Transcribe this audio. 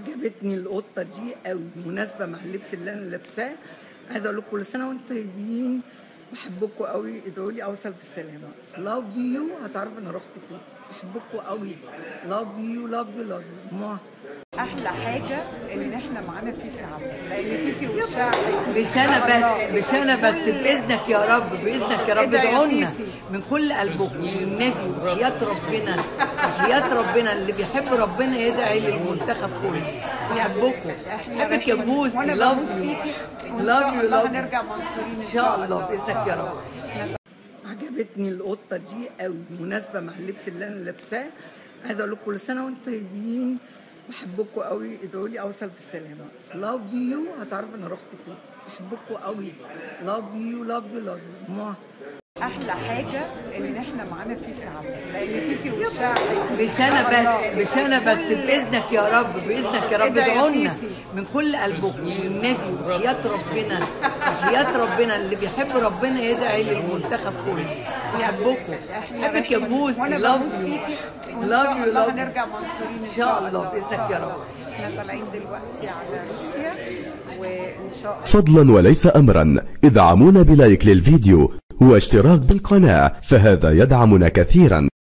عجبتني القطه دي قوي مناسبه مع اللبس اللي انا لابساه عايزه اقول لكم كل سنه وانتم طيبين بحبكم قوي ادعوا لي اوصل بالسلامه لاف يو هتعرفوا انا رحت فين بحبكم قوي لاف يو لاف يو لاف يو ما احلى حاجه ان احنا معانا فيفي عمرو لان فيفي وشها حلو. مش انا بس مش انا بس باذنك يا رب باذنك يا رب ادعي يا ادعوا لنا فيفي. من كل قلبكم والنبي وحياه ربنا وحياه ربنا اللي بيحب ربنا يدعي للمنتخب كله بحبكم احنا بحبك يا رايحين- بوسي وانا لاف بموت يو فيكي وان لاف شاء يو الله لاف هنرجع منصورين ان شاء الله باذنك يا إن شاء رب الله. عجبتني القطه دي قوي مناسبه مع اللبس اللي انا لابساه عايزه اقول لكم كل سنه وانتم طيبين بحبكم قوي ادعوا لي اوصل بالسلامه لاف يو هتعرفوا انا رحت فين بحبكم قوي لاف يو لاف يو لاف يو ما احلى حاجه ان احنا معانا فيفي عمرو لان فيفي وشها حلو. مش انا بس مش انا بس باذنك يا رب باذنك يا رب ادعي يا ادعوا لنا فيفي. من كل قلبكم والنبي وحياه ربنا وحياه ربنا اللي بيحب ربنا يدعي للمنتخب كله بحبكم احنا بحبك يا رايحين- بوسي وانا لاف بموت يو فيكي وان لاف شاء يو الله لاف هنرجع منصورين ان شاء الله باذنك يا رب احنا طالعين دلوقتي على روسيا وان شاء الله فضلا وليس أمرا ادعمونا بلايك للفيديو واشتراك بالقناة فهذا يدعمنا كثيرا